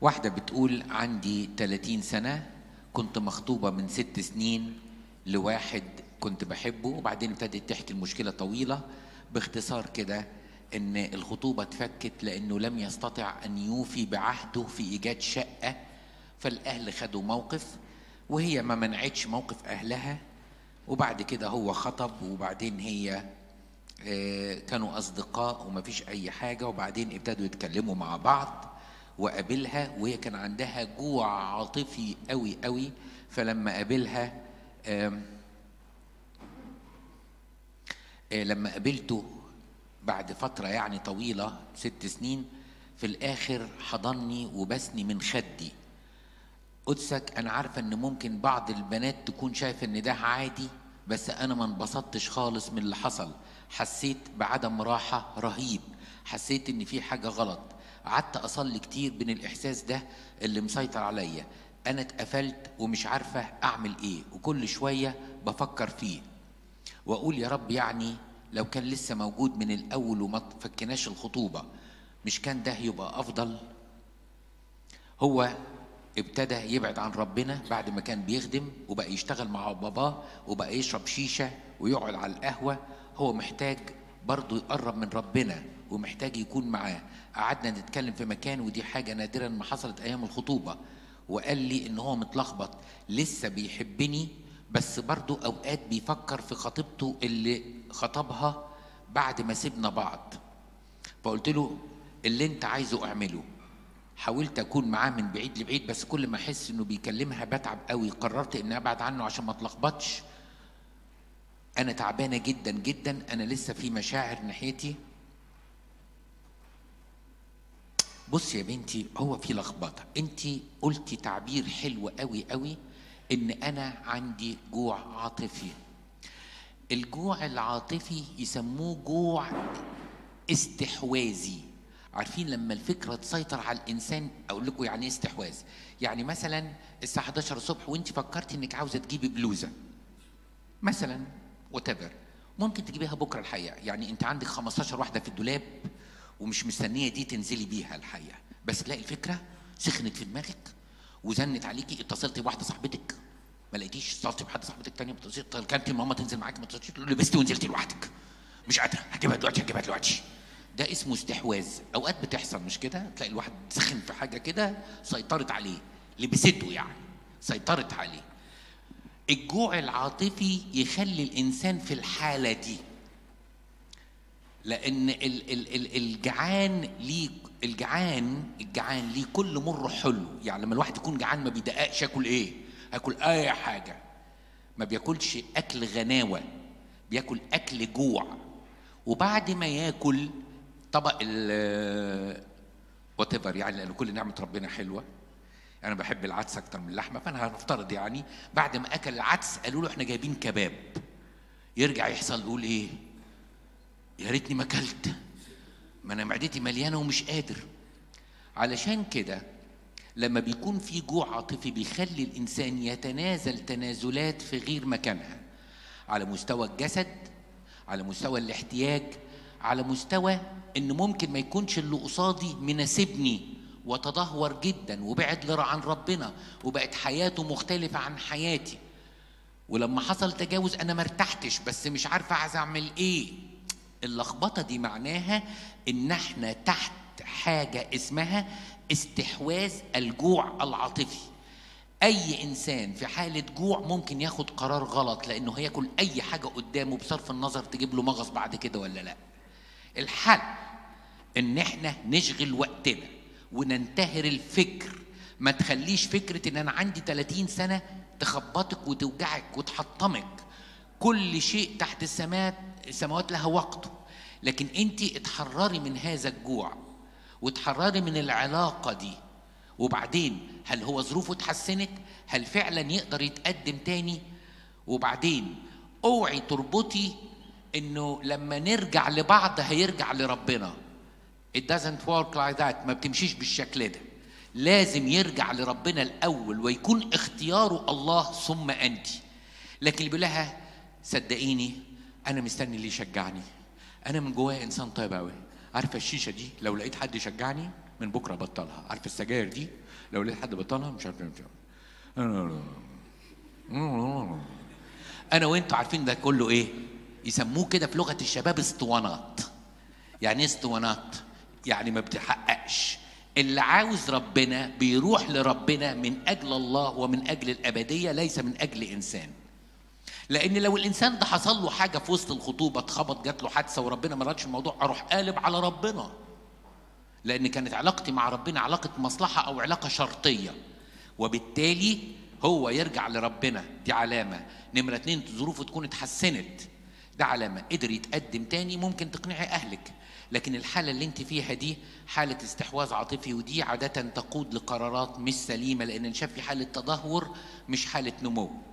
واحدة بتقول عندي 30 سنة كنت مخطوبة من ست سنين لواحد كنت بحبه وبعدين ابتدت تحكي المشكلة طويلة باختصار كده ان الخطوبة اتفكت لانه لم يستطع ان يوفي بعهده في ايجاد شقة فالاهل خدوا موقف وهي ما منعتش موقف اهلها وبعد كده هو خطب وبعدين هي آه، كانوا اصدقاء ومفيش اي حاجه وبعدين ابتدوا يتكلموا مع بعض وقابلها وهي كان عندها جوع عاطفي قوي قوي فلما قابلها آم، آه، لما قابلته بعد فتره يعني طويله ست سنين في الاخر حضني وبسني من خدي قدسك انا عارفه ان ممكن بعض البنات تكون شايفه ان ده عادي بس انا ما انبسطتش خالص من اللي حصل حسيت بعدم راحه رهيب حسيت ان في حاجه غلط قعدت اصلي كتير بين الاحساس ده اللي مسيطر عليا انا اتقفلت ومش عارفه اعمل ايه وكل شويه بفكر فيه واقول يا رب يعني لو كان لسه موجود من الاول وما فكناش الخطوبه مش كان ده يبقى افضل هو ابتدى يبعد عن ربنا بعد ما كان بيخدم وبقى يشتغل مع باباه وبقى يشرب شيشة ويقعد على القهوة هو محتاج برضه يقرب من ربنا ومحتاج يكون معاه قعدنا نتكلم في مكان ودي حاجة نادرا ما حصلت أيام الخطوبة وقال لي إن هو متلخبط لسه بيحبني بس برضه أوقات بيفكر في خطيبته اللي خطبها بعد ما سيبنا بعض فقلت له اللي انت عايزه اعمله حاولت اكون معاه من بعيد لبعيد بس كل ما احس انه بيكلمها بتعب قوي قررت اني ابعد عنه عشان ما اتلخبطش انا تعبانه جدا جدا انا لسه في مشاعر ناحيتي بص يا بنتي هو في لخبطه انت قلتي تعبير حلو قوي قوي ان انا عندي جوع عاطفي الجوع العاطفي يسموه جوع استحواذي عارفين لما الفكره تسيطر على الانسان اقول لكم يعني ايه استحواذ يعني مثلا الساعه 11 الصبح وانت فكرتي انك عاوزه تجيبي بلوزه مثلا وات ممكن تجيبيها بكره الحقيقه يعني انت عندك 15 واحده في الدولاب ومش مستنيه دي تنزلي بيها الحقيقه بس تلاقي الفكره سخنت في دماغك وزنت عليكي اتصلتي بواحده صاحبتك ما لقيتيش اتصلتي بواحده صاحبتك تانية بتصير كلمتي ماما تنزل معاكي ما اتصلتيش تقول لبستي ونزلتي لوحدك مش قادره هجيبها دلوقتي هجيبها دلوقتي ده اسمه استحواذ اوقات بتحصل مش كده تلاقي الواحد سخن في حاجه كده سيطرت عليه لبسته يعني سيطرت عليه الجوع العاطفي يخلي الانسان في الحاله دي لان ال ال ال الجعان ليه الجعان الجعان ليه كل مر حلو يعني لما الواحد يكون جعان ما بيدققش ياكل ايه اكل اي حاجه ما بياكلش اكل غناوه بياكل اكل جوع وبعد ما ياكل طبق ال وات يعني لان كل نعمه ربنا حلوه انا بحب العدس اكتر من اللحمه فانا هنفترض يعني بعد ما اكل العدس قالوا له احنا جايبين كباب يرجع يحصل يقول ايه يا ريتني ما اكلت ما انا معدتي مليانه ومش قادر علشان كده لما بيكون في جوع عاطفي بيخلي الانسان يتنازل تنازلات في غير مكانها على مستوى الجسد على مستوى الاحتياج على مستوى ان ممكن ما يكونش اللي قصادي مناسبني وتدهور جدا وبعد لرا عن ربنا وبقت حياته مختلفة عن حياتي ولما حصل تجاوز انا ما ارتحتش بس مش عارفة عايز اعمل ايه اللخبطة دي معناها ان احنا تحت حاجة اسمها استحواذ الجوع العاطفي اي انسان في حاله جوع ممكن ياخد قرار غلط لانه هياكل اي حاجه قدامه بصرف النظر تجيب له مغص بعد كده ولا لا الحل ان احنا نشغل وقتنا وننتهر الفكر ما تخليش فكره ان انا عندي 30 سنه تخبطك وتوجعك وتحطمك كل شيء تحت السماوات السماوات لها وقته لكن انت اتحرري من هذا الجوع وتحرري من العلاقه دي وبعدين هل هو ظروفه اتحسنت هل فعلا يقدر يتقدم تاني وبعدين اوعي تربطي انه لما نرجع لبعض هيرجع لربنا it doesn't work like that ما بتمشيش بالشكل ده لازم يرجع لربنا الاول ويكون اختياره الله ثم انت لكن اللي بيقول لها صدقيني انا مستني اللي يشجعني انا من جوايا انسان طيب قوي عارفه الشيشه دي لو لقيت حد يشجعني من بكره بطلها عارف السجاير دي لو لقيت حد بطلها مش عارف مش عارف. انا وانتوا عارفين ده كله ايه يسموه كده في لغه الشباب اسطوانات يعني ايه اسطوانات يعني ما بتحققش اللي عاوز ربنا بيروح لربنا من اجل الله ومن اجل الابديه ليس من اجل انسان لان لو الانسان ده حصل له حاجه في وسط الخطوبه اتخبط جات له حادثه وربنا ما رادش الموضوع اروح قالب على ربنا لان كانت علاقتي مع ربنا علاقه مصلحه او علاقه شرطيه وبالتالي هو يرجع لربنا دي علامه نمره اتنين ظروفه تكون اتحسنت ده علامه قدر يتقدم تاني ممكن تقنعي اهلك لكن الحاله اللي انت فيها دي حاله استحواذ عاطفي ودي عاده تقود لقرارات مش سليمه لان شاف في حاله تدهور مش حاله نمو